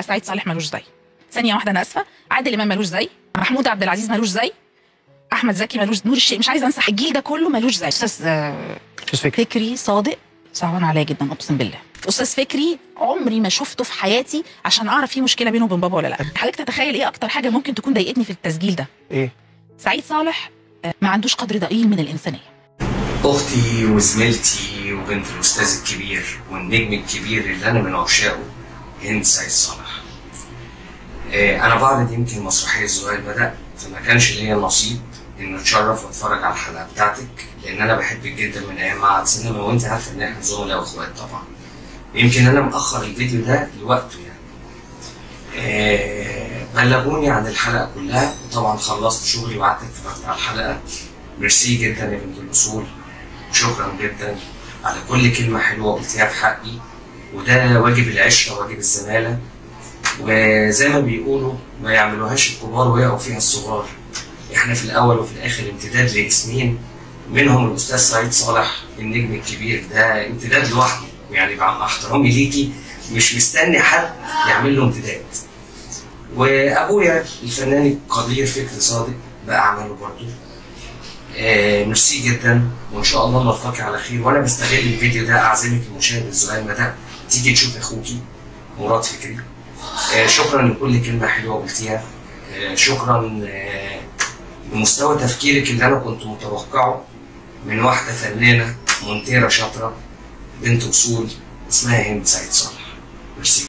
لا سعيد صالح ملوش زي ثانيه واحده انا اسفه عادل امام ملوش زي محمود عبد العزيز ملوش زي احمد زكي ملوش نور الشيخ مش عايزه انسى الجيل ده كله ملوش زي استاذ آه، مش فكرة فكري صادق صعبان عليا جدا اقسم بالله استاذ فكري عمري ما شفته في حياتي عشان اعرف في مشكله بينه وبين بابا ولا لا حضرتك تتخيل ايه اكتر حاجه ممكن تكون ضايقتني في التسجيل ده ايه سعيد صالح آه، ما عندوش قدر ضئيل من الانسانيه اختي وزميلتي وبنت الاستاذ الكبير والنجم الكبير اللي انا من عشاقه هند سعيد صالح آه، انا بعرض يمكن مسرحيه الزهير بدا فما كانش ليا نصيب ان اتشرف واتفرج على الحلقه بتاعتك لان انا بحبك جدا من ايام معهد سينما وانت عارفه ان احنا زملاء واخوات طبعا يمكن انا مأخر الفيديو ده لوقته يعني آه، بلغوني عن الحلقه كلها وطبعا خلصت شغلي وقعدت اتفرجت على الحلقه ميرسي جدا يا بنت الاصول شكرا جدا على كل كلمه حلوه قلتيها في حقي وده واجب العشره واجب الزماله وزي ما بيقولوا ما يعملوهاش الكبار ويقعوا فيها الصغار احنا في الاول وفي الاخر امتداد لاسمين منهم الاستاذ سعيد صالح النجم الكبير ده امتداد لوحده يعني مع احترامي ليكي مش مستني حد يعمل له امتداد وابويا الفنان القدير فكري صادق باعماله برضه آه ميرسي جدا وان شاء الله نلتقي على خير وانا بستغل الفيديو ده اعزمك المشاهد الصغير ده تيجي تشوف اخوكي مراد فكري آه شكرا لكل كلمه حلوه قلتيها آه شكرا آه لمستوى تفكيرك اللي انا كنت متوقعه من واحده فنانه مونتيره شاطره بنت اصول اسمها هند سعيد صالح ميرسي